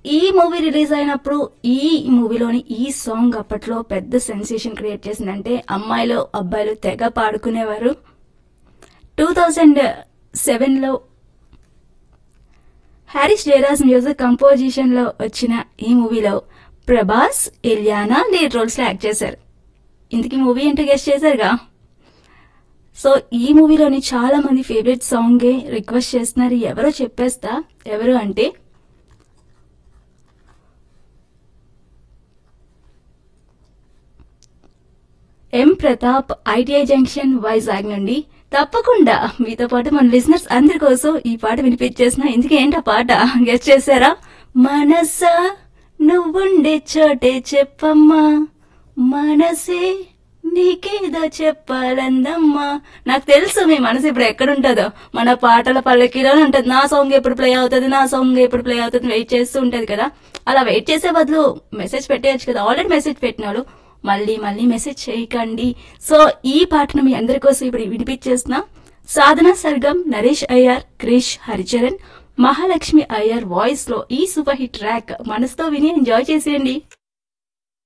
ఈ movie release అయినప్పుడు ఈ మూవీలోని ఈ సాంగ్ అప్పట్లో పెద్ద సెన్సేషన్ క్రియేట్ చేసిందంటే అమ్మాయిలు అబ్బాయిలు తెగ పాడుకునేవారు టూ థౌజండ్ సెవెన్లో హ్యారిస్ జయరాజ్ మ్యూజిక్ కంపోజిషన్ లో వచ్చిన ఈ మూవీలో ప్రభాస్ ఇలియానా లీడ్ రోల్స్ లో యాక్ట్ చేశారు ఇంతకీ మూవీ ఏంటో గెస్ట్ చేశారుగా సో ఈ మూవీలోని చాలా మంది ఫేవరెట్ సాంగే రిక్వెస్ట్ చేస్తున్నారు ఎవరో చెప్పేస్తా ఎవరు అంటే M Pratap ITI junction Vizag నుండి తప్పకుండా మీతో పాటు మన లిజనర్స్ అందరి కోసం ఈ పాట వినిపించేసిన ఇందుకే ఏంటి ఆ పాట గెస్ట్ చేశారా మనసా నువ్వుండే చోటే చెప్పమ్మా మనసే నీకేదో చెప్పాలందమ్మా నాకు తెలుసు మీ మనసు ఇప్పుడు ఎక్కడుంటుందో మన పాటల పల్లకిలోనే ఉంటుంది నా సాంగ్ ఎప్పుడు ప్లే అవుతుంది నా సాంగ్ ఎప్పుడు ప్లే అవుతుంది వెయిట్ చేస్తూ ఉంటది కదా అలా వెయిట్ చేసే బదులు మెసేజ్ పెట్టేయచ్చు కదా ఆల్రెడీ మెసేజ్ పెట్టినాడు మళ్ళీ మళ్ళీ మెసేజ్ చేయకండి సో ఈ పాటను మీ అందరి కోసం ఇప్పుడు వినిపించేస్తున్నా సాధన సర్గం నరేష్ అయ్యర్ క్రిష్ హరిచరణ్ మహాలక్ష్మి అయ్యర్ వాయిస్ లో ఈ సూపర్ హిట్ ట్రాక్ మనసుతో విని ఎంజాయ్ చేసేయండి